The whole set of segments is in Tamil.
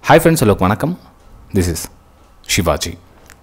ஹாய் ஃப்ரெண்ட்ஸ் ஹலோ வணக்கம் this is Shivaji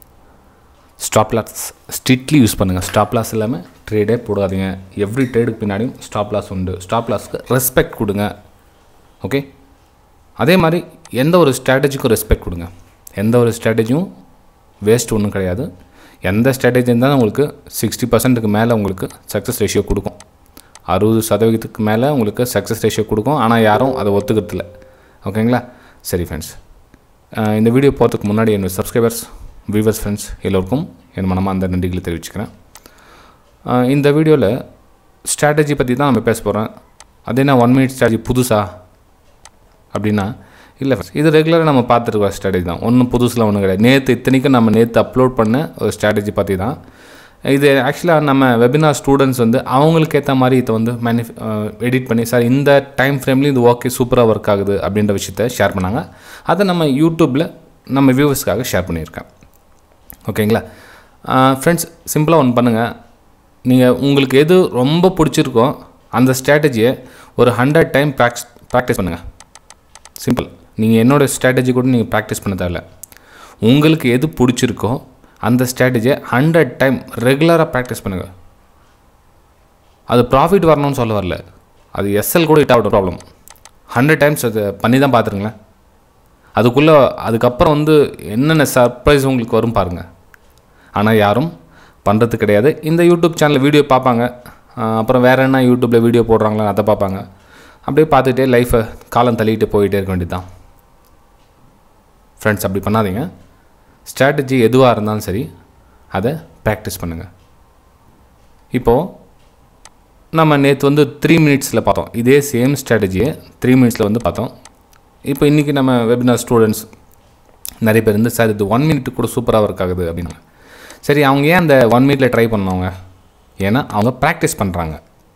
stop loss strictly use பண்ணுங்கள் ஸ்டாப் லாஸ் இல்லாமல் ட்ரேடே போடாதீங்க எவ்ரி ட்ரேடுக்கு பின்னாடியும் ஸ்டாப் லாஸ் உண்டு ஸ்டாப் லாஸ்க்கு ரெஸ்பெக்ட் கொடுங்க ஓகே அதே மாதிரி எந்த ஒரு ஸ்ட்ராட்டஜிக்கும் ரெஸ்பெக்ட் கொடுங்க எந்த ஒரு ஸ்ட்ராட்டஜியும் வேஸ்ட் ஒன்றும் கிடையாது எந்த ஸ்ட்ராட்டஜி இருந்தாலும் உங்களுக்கு சிக்ஸ்டி பர்சன்ட்டுக்கு மேலே உங்களுக்கு சக்ஸஸ் ரேஷியோ கொடுக்கும் அறுபது சதவீதத்துக்கு மேலே உங்களுக்கு சக்ஸஸ் ரேஷியோ கொடுக்கும் ஆனால் யாரும் அதை ஒத்துக்கிறதில்ல ஓகேங்களா சரி ஃப்ரெண்ட்ஸ் இந்த வீடியோ போகிறதுக்கு முன்னாடி என்னோட சப்ஸ்கிரைபர்ஸ் வியூவர்ஸ் ஃப்ரெண்ட்ஸ் எல்லோருக்கும் என் மனமாக அந்த நன்றிகளை தெரிவிச்சுக்கிறேன் அஹ் இந்த வீடியோவில் ஸ்ட்ராட்டஜி பற்றி தான் நம்ம பேச போகிறோம் அது என்ன ஒன் மினிட் ஸ்ட்ராட்டஜி புதுசா அப்படின்னா இல்லை இது ரெகுலராக நம்ம பார்த்துருக்க ஸ்ட்ராட்டஜி தான் ஒன்றும் புதுசில் ஒன்றும் கிடையாது நேற்று இத்தனைக்கும் நம்ம நேற்று அப்லோட் பண்ண ஒரு ஸ்ட்ராட்டஜி பற்றி தான் இது ஆக்சுவலாக நம்ம வெபினார் ஸ்டூடெண்ட்ஸ் வந்து அவங்களுக்கு ஏற்ற மாதிரி இதை வந்து மேனி எடிட் பண்ணி சார் இந்த டைம் ஃப்ரேம்லேயும் இது ஓகே சூப்பராக ஒர்க் ஆகுது அப்படின்ற விஷயத்த ஷேர் பண்ணாங்க அதை நம்ம யூடியூப்பில் நம்ம வியூவர்ஸ்க்காக ஷேர் பண்ணியிருக்கேன் ஓகேங்களா ஃப்ரெண்ட்ஸ் சிம்பிளாக ஒன்று பண்ணுங்கள் நீங்கள் உங்களுக்கு எது ரொம்ப பிடிச்சிருக்கோ அந்த ஸ்ட்ராட்டஜியை ஒரு ஹண்ட்ரட் டைம் ப்ராக்டிஸ் ப்ராக்டிஸ் பண்ணுங்கள் சிம்பிள் நீங்கள் என்னோடய ஸ்ட்ராட்டஜி கூட நீங்கள் ப்ராக்டிஸ் பண்ண தேவையில்ல உங்களுக்கு எது பிடிச்சிருக்கோ அந்த ஸ்ட்ராட்டஜியை ஹண்ட்ரட் டைம் ரெகுலராக ப்ராக்டிஸ் பண்ணுங்கள் அது ப்ராஃபிட் வரணும்னு சொல்ல வரல அது எஸ்எல் கூட ஹிட் ஆகட்டும் ப்ராப்ளம் ஹண்ட்ரட் டைம்ஸ் அதை பண்ணி தான் பார்த்துருங்களேன் அதுக்குள்ளே அதுக்கப்புறம் வந்து என்னென்ன சர்ப்ரைஸ் உங்களுக்கு வரும் பாருங்கள் ஆனால் யாரும் பண்ணுறது கிடையாது இந்த யூடியூப் சேனலில் வீடியோ பார்ப்பாங்க ஆஹ் அப்புறம் வேறு என்ன யூடியூப்பில் வீடியோ போடுறாங்களோ அதை பார்ப்பாங்க அப்படியே பார்த்துட்டே லைஃப்பை காலம் தள்ளிட்டு போயிட்டே இருக்க வேண்டியது தான் ஃப்ரெண்ட்ஸ் அப்படி பண்ணாதீங்க ஸ்ட்ராட்டஜி எதுவாக இருந்தாலும் சரி அதை ப்ராக்டிஸ் பண்ணுங்கள் இப்போது நம்ம நேற்று வந்து த்ரீ மினிட்ஸில் பார்த்தோம் இதே சேம் ஸ்ட்ராட்டஜியை த்ரீ மினிட்ஸில் வந்து பார்த்தோம் இப்போ இன்றைக்கி நம்ம வெபினார் ஸ்டூடெண்ட்ஸ் நிறைய பேர் இருந்து சார் இது ஒன் மினிட் கூட சூப்பராக ஒர்க் ஆகுது அப்படின்னா சரி அவங்க ஏன் அந்த ஒன் மினிட்ல ட்ரை பண்ணவங்க ஏன்னா அவங்க ப்ராக்டிஸ் பண்ணுறாங்க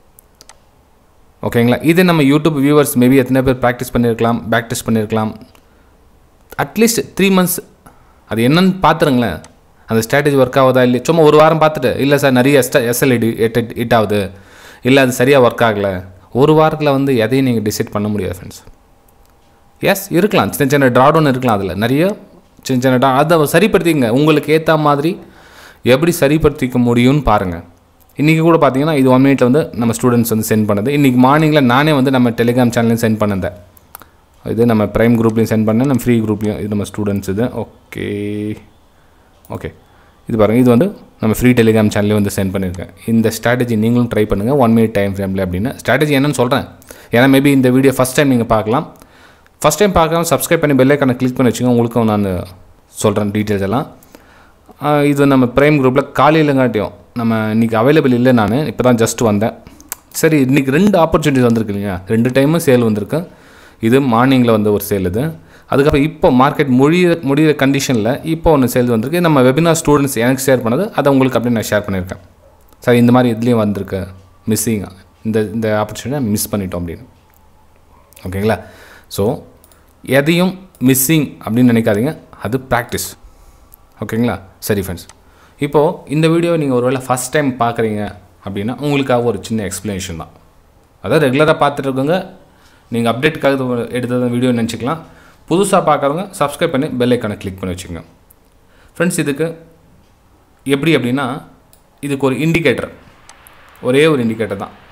ஓகேங்களா இது நம்ம யூடியூப் வியூவர்ஸ் மேபி எத்தனை பேர் ப்ராக்டிஸ் பண்ணியிருக்கலாம் ப்ராக்டிஸ் பண்ணியிருக்கலாம் அட்லீஸ்ட் த்ரீ மந்த்ஸ் அது என்னன்னு பார்த்துருங்களேன் அந்த ஸ்ட்ராட்டஜி ஒர்க் ஆகுதா இல்லையா சும்மா ஒரு வாரம் பார்த்துட்டு இல்லை சார் நிறைய எஸ்டா எஸ்எல்இடி எட் ஹிட் ஆகுது இல்லை அது சரியாக ஒர்க் ஆகலை ஒரு வாரத்தில் வந்து எதையும் நீங்கள் டிசைட் பண்ண முடியாது ஃப்ரெண்ட்ஸ் எஸ் இருக்கலாம் சின்ன சின்ன ட்ராடவுன் இருக்கலாம் அதில் நிறைய சின்ன சின்ன டா அதை சரிப்படுத்திங்க உங்களுக்கு ஏற்ற மாதிரி எப்படி சரிப்படுத்திக்க முடியும்னு பாருங்கள் இன்றைக்கி கூட பார்த்தீங்கன்னா இது ஒன் மினிட்ல வந்து நம்ம ஸ்டூடெண்ட்ஸ் வந்து சென்ட் பண்ணது இன்றைக்கி மார்னிங்கில் நானே வந்து நம்ம டெலிகிராம் சேனல்லையும் சென்ட் பண்ணிருந்தேன் இது நம்ம ப்ரைம் குரூப்லேயும் சென்ட் பண்ணேன் நம்ம ஃப்ரீ குரூப்லேயும் இது நம்ம ஸ்டூடெண்ட்ஸ் இது ஓகே ஓகே இது பாருங்கள் இது வந்து நம்ம ஃப்ரீ டெலிகிராம் சேனல்லே வந்து சென்ட் பண்ணியிருக்கேன் இந்த ஸ்ட்ராட்டஜி நீங்களும் ட்ரை பண்ணுங்கள் ஒன் மினிட் டைம் ஃப்ரேமில் அப்படின்னு ஸ்ட்ராட்டஜி என்னன்னு சொல்கிறேன் ஏன்னா மேபி இந்த வீடியோ ஃபஸ்ட் டைம் நீங்கள் பார்க்கலாம் ஃபஸ்ட் டைம் பார்க்கலாம் சப்ஸ்கிரைப் பண்ணி பெல்லைக்கான கிளிக் பண்ணி வச்சுக்கோங்க உங்களுக்கும் நான் சொல்கிறேன் டீட்டெயில்ஸ் எல்லாம் ஆஹ் இது நம்ம ப்ரைம் குரூப்பில் காலையிலங்காட்டியும் நம்ம இன்றைக்கி அவைலபிள் இல்லை நான் இப்போ தான் ஜஸ்ட் வந்தேன் சரி இன்றைக்கி ரெண்டு ஆப்பர்ச்சுனிட்டிஸ் வந்திருக்கு இல்லையா ரெண்டு டைமும் சேல் வந்திருக்கு இது மார்னிங்கில் வந்து ஒரு சேல் இது அதுக்கப்புறம் இப்போ மார்க்கெட் முடியிற முடிகிற கண்டிஷனில் இப்போ ஒன்று சேல் வந்திருக்கு நம்ம வெபினார் ஸ்டூடெண்ட்ஸ் எனக்கு ஷேர் பண்ணது அதை உங்களுக்கு அப்படியே நான் ஷேர் பண்ணியிருக்கேன் சரி இந்த மாதிரி இதுலேயும் வந்திருக்கு மிஸ்ஸிங் இந்த இந்த ஆப்பர்ச்சுனிட்டியை மிஸ் பண்ணிட்டோம் அப்படின்னு ஓகேங்களா ஸோ எதையும் மிஸ்ஸிங் அப்படின்னு நினைக்காதீங்க அது ப்ராக்டிஸ் ஓகேங்களா சரி ஃப்ரெண்ட்ஸ் இப்போது இந்த வீடியோ நீங்கள் ஒருவேளை ஃபஸ்ட் டைம் பார்க்குறீங்க அப்படின்னா உங்களுக்காக ஒரு சின்ன எக்ஸ்ப்ளனேஷன் தான் அதாவது ரெகுலராக பார்த்துட்டு இருக்கவங்க நீங்கள் அப்டேட்டுக்காக எடுத்தது வீடியோ நினச்சிக்கலாம் புதுசாக பார்க்குறவங்க சப்ஸ்கிரைப் பண்ணி பெல் ஐக்கானை கிளிக் பண்ணி வச்சுக்கோங்க ஃப்ரெண்ட்ஸ் இதுக்கு எப்படி அப்படின்னா இதுக்கு ஒரு இண்டிகேட்டர் ஒரே ஒரு இண்டிகேட்டர் தான்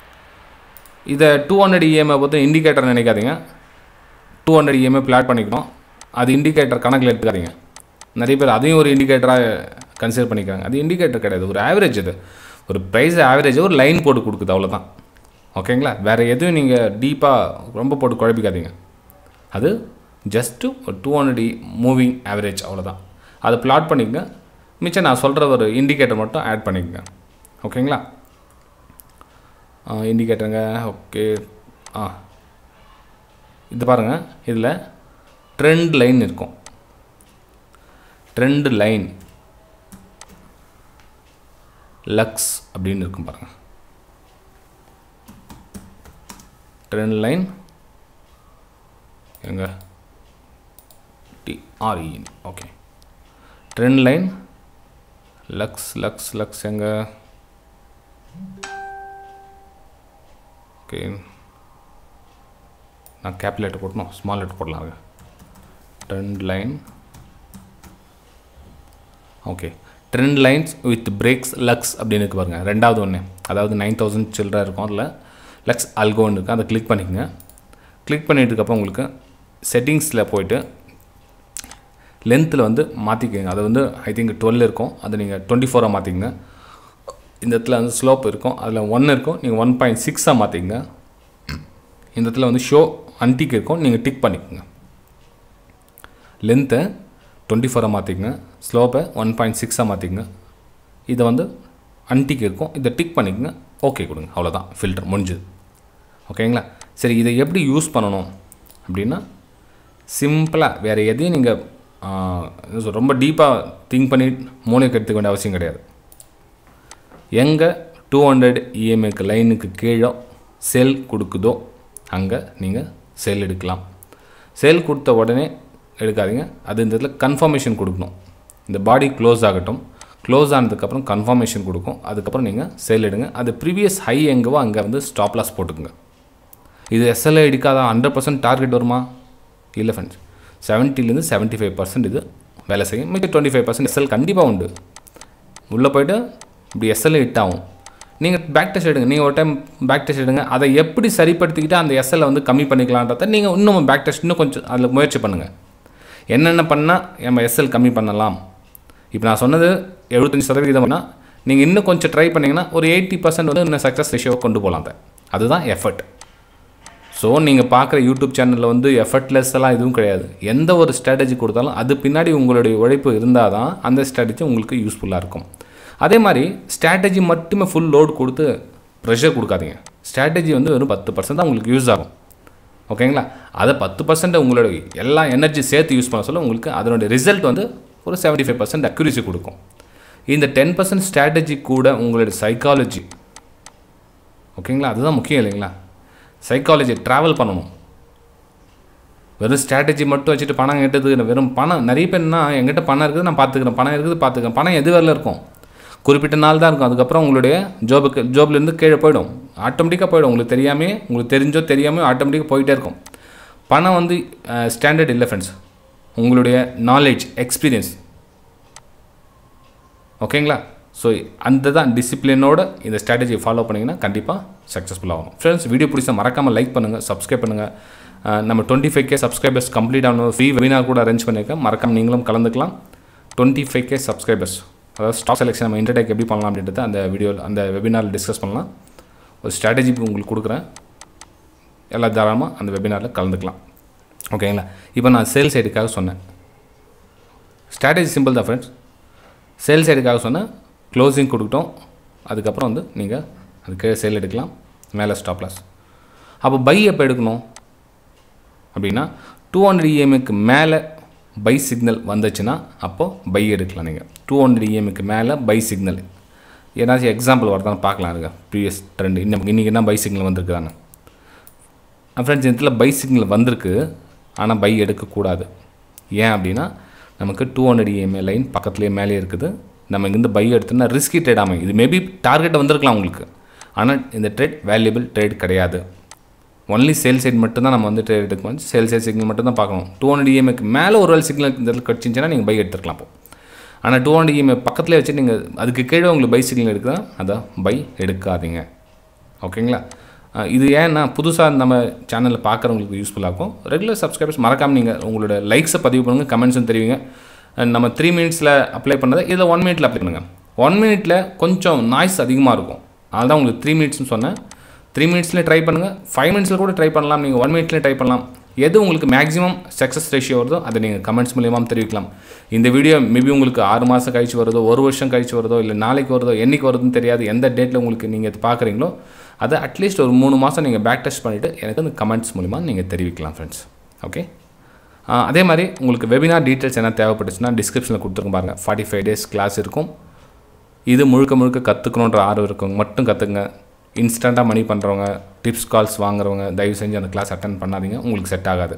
இதை டூ ஹண்ட்ரட் இஎம்ஐ பொறுத்த இண்டிகேட்டர் நினைக்காதீங்க டூ ஹண்ட்ரட் இஎம்ஐ பிளாட் பண்ணிக்கணும் அது இண்டிகேட்டர் கணக்கில் எடுத்துக்காதீங்க நிறைய பேர் அதையும் ஒரு இண்டிகேட்டராக கன்சிடர் பண்ணிக்கிறாங்க அது இண்டிகேட்டர் கிடையாது ஒரு ஆவரேஜ் அது ஒரு ப்ரைஸ் ஆவரேஜ் ஒரு லைன் போட்டு கொடுக்குது அவ்வளோதான் ஓகேங்களா வேறு எதுவும் நீங்கள் டீப்பாக ரொம்ப போட்டு குழப்பிக்காதீங்க அது ஜஸ்ட்டு ஒரு டூ ஹண்ட்ரட் மூவிங் ஆவரேஜ் அவ்வளோதான் அதை பிளாட் பண்ணிக்கங்க மிச்சம் நான் சொல்கிற ஒரு இண்டிகேட்டர் மட்டும் ஆட் பண்ணிக்கங்க ஓகேங்களா இண்டிகேட்டருங்க ஓகே ஆ இது பாருங்கள் இதில் ட்ரெண்ட் லைன் இருக்கும் ட்ரெண்ட் லைன் லக்ஸ் அப்படின்னு இருக்கும் பாருங்கள் ட்ரெண்ட் லைன் எங்க டிஆர்இன் okay trend line Lux Lux Lux எங்க ஓகே நான் கேப் லெட்டர் போட்டணும் ஸ்மால் லெட்டர் போடலாம் trend line okay trend lines with breaks Lux அப்படின்னு இருக்கு பாருங்க ரெண்டாவது ஒன்று அதாவது நைன் தௌசண்ட் சில்லற இருக்கும் அதில் லக்ஸ் அல்கோன்னு இருக்குது அதை கிளிக் பண்ணிக்கோங்க கிளிக் பண்ணிட்டுருக்கப்போ உங்களுக்கு செட்டிங்ஸில் போயிட்டு லென்த்தில் வந்து மாற்றிக்கோங்க அது வந்து ஐ திங்க் டுவெல் இருக்கும் அதை நீங்கள் டுவெண்ட்டி ஃபோராக மாற்றிக்கங்க இந்த இடத்துல வந்து ஸ்லோப் இருக்கும் அதில் ஒன் இருக்கும் நீங்கள் ஒன் பாயிண்ட் சிக்ஸாக மாற்றிக்கங்க இந்த இடத்துல வந்து ஷோ அன்டிக் இருக்கும் நீங்கள் டிக் பண்ணிக்கோங்க லென்த்தை டுவெண்ட்டி ஃபோராக மாற்றிக்கங்க ஸ்லோப்பை ஒன் பாயிண்ட் சிக்ஸாக மாற்றிக்கங்க இதை வந்து அன்டிக் இருக்கும் இதை டிக் பண்ணிக்கங்க ஓகே கொடுங்க அவ்வளோதான் ஃபில்டர் முடிஞ்சுது ஓகேங்களா சரி இதை எப்படி யூஸ் பண்ணணும் அப்படின்னா சிம்பிளாக வேறு எதையும் நீங்கள் ரொம்ப டீப்பாக திங்க் பண்ணி மூளைக்கு எடுத்துக்க வேண்டிய அவசியம் கிடையாது எங்கே டூ ஹண்ட்ரட் இஎம்ஐக்கு லைனுக்கு கீழே செல் கொடுக்குதோ அங்கே நீங்கள் செல் எடுக்கலாம் செல் கொடுத்த உடனே எடுக்காதீங்க அது இந்த இடத்துல கன்ஃபர்மேஷன் கொடுக்கணும் இந்த பாடி க்ளோஸ் ஆகட்டும் க்ளோஸ் ஆனதுக்கப்புறம் கன்ஃபர்மேஷன் கொடுக்கும் அதுக்கப்புறம் நீங்கள் செல் எடுங்க அது ப்ரீவியஸ் ஹை எங்கவோ அங்கே வந்து ஸ்டாப் லாஸ் போட்டுக்குங்க இது எஸ்எல்ஐ எடுக்காதா ஹண்ட்ரட் பர்சன்ட் டார்கெட் வருமா இல்லை ஃப்ரெண்ட்ஸ் செவன்ட்டிலேருந்து செவன்ட்டி ஃபைவ் பர்சன்ட் இது வேலை செய்யும் மிக டுவெண்ட்டி ஃபைவ் பர்சன்ட் எஸ்எல் கண்டிப்பாக உண்டு உள்ளே போயிட்டு இப்படி எஸ்எல்ஐ ஹிட் ஆகும் நீங்கள் பேக் டெஸ்ட் எடுங்க நீங்கள் ஒரு டைம் பேக் டெஸ்ட் எடுங்க அதை எப்படி சரிப்படுத்திக்கிட்டு அந்த எஸ்எல்லை வந்து கம்மி பண்ணிக்கலான்றத நீங்கள் இன்னும் பேக் டெஸ்ட் இன்னும் கொஞ்சம் அதில் முயற்சி பண்ணுங்கள் என்னென்ன பண்ணால் நம்ம எஸ்எல் கம்மி பண்ணலாம் இப்போ நான் சொன்னது எழுபத்தஞ்சி சதவீதம்னா நீங்கள் இன்னும் கொஞ்சம் ட்ரை பண்ணிங்கன்னா ஒரு எயிட்டி பர்சன்ட் வந்து இன்னும் சக்ஸஸ் ரேஷியோவை கொண்டு போகலாம் அதை அதுதான் எஃபர்ட் ஸோ நீங்கள் பார்க்குற யூடியூப் சேனலில் வந்து எஃபர்ட்லெஸ் எல்லாம் எதுவும் கிடையாது எந்த ஒரு ஸ்ட்ராட்டஜி கொடுத்தாலும் அது பின்னாடி உங்களுடைய உழைப்பு இருந்தால் தான் அந்த ஸ்ட்ராட்டஜி உங்களுக்கு யூஸ்ஃபுல்லாக இருக்கும் அதே மாதிரி ஸ்ட்ராட்டஜி மட்டுமே ஃபுல் லோட் கொடுத்து ப்ரெஷர் கொடுக்காதீங்க ஸ்ட்ராட்டஜி வந்து வெறும் பத்து பர்சன்ட் தான் உங்களுக்கு யூஸ் ஆகும் ஓகேங்களா அதை பத்து பர்சன்ட் உங்களோட எல்லா எனர்ஜி சேர்த்து யூஸ் பண்ண சொல்ல உங்களுக்கு அதனுடைய ரிசல்ட் வந்து ஒரு செவன்ட்டி ஃபைவ் பர்சன்ட் அக்யூரிசி கொடுக்கும் இந்த டென் பர்சன்ட் ஸ்ட்ராட்டஜி கூட உங்களுடைய சைக்காலஜி ஓகேங்களா அதுதான் முக்கியம் இல்லைங்களா சைக்காலஜி ட்ராவல் பண்ணணும் வெறும் ஸ்ட்ராட்டஜி மட்டும் வச்சுட்டு பணம் கேட்டது வெறும் பணம் நிறைய பேர்னா எங்கிட்ட பணம் இருக்குது நான் பார்த்துக்கிறேன் பணம் இருக்குது பார்த்துக்கிறேன் பணம் எது வரல இருக்கும் குறிப்பிட்ட நாள் தான் இருக்கும் அதுக்கப்புறம் உங்களுடைய ஜோபுக்கு ஜோப்லேருந்து கீழே போயிடும் ஆட்டோமேட்டிக்காக போயிடும் உங்களுக்கு தெரியாமே உங்களுக்கு தெரிஞ்சோ தெரியாமல் ஆட்டோமேட்டிக்காக போயிட்டே இருக்கும் பணம் வந்து ஸ்டாண்டர்ட் இல்லை ஃப்ரெண்ட்ஸ் உங்களுடைய நாலேஜ் எக்ஸ்பீரியன்ஸ் ஓகேங்களா ஸோ அந்த தான் டிசிப்ளினோட இந்த ஸ்ட்ராட்டஜியை ஃபாலோ பண்ணிங்கன்னா கண்டிப்பாக சக்ஸஸ்ஃபுல் ஆகும் ஃப்ரெண்ட்ஸ் வீடியோ பிடிச்சா மறக்காமல் லைக் பண்ணுங்கள் சப்ஸ்கிரைப் பண்ணுங்கள் நம்ம twenty five K subscribers complete ஆகணும் ஃப்ரீ வெபினார் கூட அரேஞ்ச் பண்ணியிருக்கேன் மறக்காம நீங்களும் கலந்துக்கலாம் டுவெண்ட்டி ஃபைவ் கே சப்ஸ்கிரைபர்ஸ் அதாவது ஸ்டாக் செலெக்ஷன் நம்ம இன்டர்டெக் எப்படி பண்ணலாம் அப்படின்றத அந்த வீடியோ அந்த வெபினாரில் டிஸ்கஸ் பண்ணலாம் ஒரு ஸ்ட்ராட்டஜி உங்களுக்கு கொடுக்குறேன் எல்லா தாராளமாக அந்த வெபினாரில் கலந்துக்கலாம் ஓகேங்களா இப்போ நான் சேல் சைடுக்காக சொன்னேன் ஸ்ட்ராட்டஜி சிம்பிள் தான் ஃப்ரெண்ட்ஸ் சேல் சைடுக்காக சொன்னேன் க்ளோசிங் கொடுக்கட்டும் அதுக்கப்புறம் வந்து நீங்கள் அதுக்கு சேல் எடுக்கலாம் மேலே ஸ்டாப் லாஸ் அப்போ பை எப்போ எடுக்கணும் அப்படின்னா டூ ஹண்ட்ரட் இஎம்ஐக்கு மேலே பை சிக்னல் வந்துச்சுன்னா அப்போது பை எடுக்கலாம் நீங்கள் டூ ஹண்ட்ரட் இஎம்ஐக்கு மேலே பை சிக்னல் ஏதாச்சும் எக்ஸாம்பிள் வரதான்னு பார்க்கலாம் இருங்க ப்ரீவியஸ் ட்ரெண்ட் இன்னும் இன்றைக்கி என்ன பை சிக்னல் வந்திருக்குதானே ஃப்ரெண்ட்ஸ் இதில் பை சிக்னல் வந்திருக்கு ஆனால் பை எடுக்கக்கூடாது ஏன் அப்படின்னா நமக்கு டூ ஹண்ட்ரட் இஎம்ஐ லைன் பக்கத்துலேயே மேலே இருக்குது நம்ம இங்கேருந்து பை எடுத்தோம்னா ரிஸ்கி ட்ரேட் ஆகும் இது மேபி டார்கெட் வந்திருக்கலாம் உங்களுக்கு ஆனால் இந்த ட்ரேட் வேல்யூபிள் ட்ரேட் கிடையாது ஒன்லி சேல் சைட் மட்டும்தான் நம்ம வந்து ட்ரேட் எடுக்கணும் சேல் சைட் சிக்னல் மட்டும் தான் பார்க்கணும் டூ ஹண்ட்ரட் இஎம்ஐக்கு மேலே ஒரு வேலை சிக்னல் இந்த இடத்துல கிடச்சிச்சின்னா நீங்கள் பை எடுத்துருக்கலாம் அப்போ ஆனால் டூ ஹண்ட்ரட் இஎம்ஐ பக்கத்துலேயே வச்சு நீங்கள் அதுக்கு கீழே உங்களுக்கு பை சிக்னல் எடுக்குதா அதை பை எடுக்காதீங்க ஓகேங்களா இது ஏன்னா புதுசாக நம்ம சேனலில் பார்க்குறவங்களுக்கு யூஸ்ஃபுல்லாக இருக்கும் ரெகுலர் சப்ஸ்கிரைபர்ஸ் மறக்காமல் நீங்கள் உங்களோட லைக்ஸை பதிவு பண்ணுங்கள் கமெண்ட்ஸும் தெரிவிங்க நம்ம த்ரீ மினிட்ஸில் அப்ளை பண்ணதை இதில் ஒன் மினிட்ல அப்ளை பண்ணுங்கள் ஒன் மினிட்ல கொஞ்சம் நாய்ஸ் அதிகமாக இருக்கும் அதனால தான் உங்களுக்கு த்ரீ மினிட்ஸ்னு சொன்னேன் த்ரீ மினிட்ஸில் ட்ரை பண்ணுங்கள் ஃபைவ் மினிட்ஸில் கூட ட்ரை பண்ணலாம் நீங்கள் ஒன் மினிட்ல ட்ரை பண்ணலாம் எது உங்களுக்கு மேக்ஸிமம் சக்ஸஸ் ரேஷியோ வருதோ அதை நீங்கள் கமெண்ட்ஸ் மூலியமாக தெரிவிக்கலாம் இந்த வீடியோ மேபி உங்களுக்கு ஆறு மாதம் கழிச்சு வருதோ ஒரு வருஷம் கழிச்சு வருதோ இல்லை நாளைக்கு வருதோ என்றைக்கு வருதுன்னு தெரியாது எந்த டேட்டில் உங்களுக்கு நீங்கள் இது பார்க்குறீங்களோ அதை அட்லீஸ்ட் ஒரு மூணு மாதம் நீங்கள் பேக் டெஸ்ட் பண்ணிவிட்டு எனக்கு அந்த கமெண்ட்ஸ் மூலிமா நீங்கள் தெரிவிக்கலாம் ஃப்ரெண்ட்ஸ் ஓகே அதே மாதிரி உங்களுக்கு வெபினார் டீட்டெயில்ஸ் என்ன தேவைப்பட்டுச்சுன்னா டிஸ்கிரிப்ஷனில் கொடுத்துருங்க பாருங்கள் ஃபார்ட்டி ஃபைவ் டேஸ் கிளாஸ் இருக்கும் இது முழுக்க முழுக்க கற்றுக்கணுன்ற ஆர்வம் இருக்கவங்க மட்டும் கற்றுங்க இன்ஸ்டண்ட்டாக மணி பண்ணுறவங்க டிப்ஸ் கால்ஸ் வாங்குறவங்க தயவு செஞ்சு அந்த கிளாஸ் அட்டன் பண்ணாதீங்க உங்களுக்கு செட் ஆகாது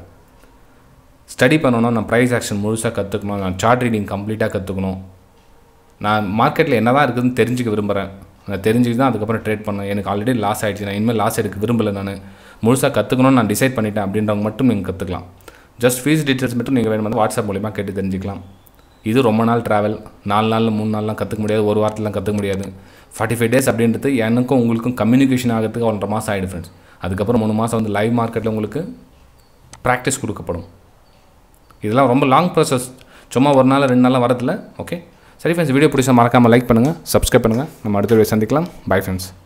ஸ்டடி பண்ணணும் நான் ப்ரைஸ் ஆக்ஷன் முழுசாக கற்றுக்கணும் நான் சார்ட் ரீடிங் கம்ப்ளீட்டாக கற்றுக்கணும் நான் மார்க்கெட்டில் என்ன தான் இருக்குதுன்னு தெரிஞ்சுக்க விரும்புகிறேன் நான் தெரிஞ்சுக்கிட்டு தான் அதுக்கப்புறம் ட்ரேட் பண்ணேன் எனக்கு ஆல்ரெடி லாஸ் ஆகிடுச்சு நான் இனிமேல் லாஸ் எடுக்க விரும்பலை நான் முழுசாக கற்றுக்கணும்னு நான் டிசைட் பண்ணிட்டேன் அப்படின்றவங்க மட்டும் நீங்கள் கற்றுக்கலாம் ஜஸ்ட் ஃபீஸ் டீட்டெயில்ஸ் மட்டும் நீங்கள் வேணுமெന്ന് வாட்ஸ்அப் மூலிமா கேட்டு தெரிஞ்சுக்கலாம் இது ரொம்ப நாள் ட்ராவல் நாலு நாளில் மூணு நாள்லாம் கற்றுக்க முடியாது ஒரு வாரத்திலாம் கற்றுக்க முடியாது ஃபார்ட்டி ஃபைவ் டேஸ் அப்படின்றது எனக்கும் உங்களுக்கும் கம்யூனிகேஷன் ஆகிறதுக்கு ஒன்றரை மாதம் ஆகிடும் ஃப்ரெண்ட்ஸ் அதுக்கப்புறம் மூணு மாதம் வந்து லைவ் மார்க்கெட்டில் உங்களுக்கு ப்ராக்டிஸ் கொடுக்கப்படும் இதெல்லாம் ரொம்ப லாங் ப்ராசஸ் சும்மா ஒரு நாள் ரெண்டு நாளில் வரதில்ல ஓகே சரி ஃப்ரெண்ட்ஸ் வீடியோ பிடிச்சா மறக்காமல் லைக் பண்ணுங்கள் சப்ஸ்கிரைப் பண்ணுங்கள் நம்ம அடுத்த வீடியோ சந்திக்கலாம் பை ஃப்ரெண்ட்ஸ்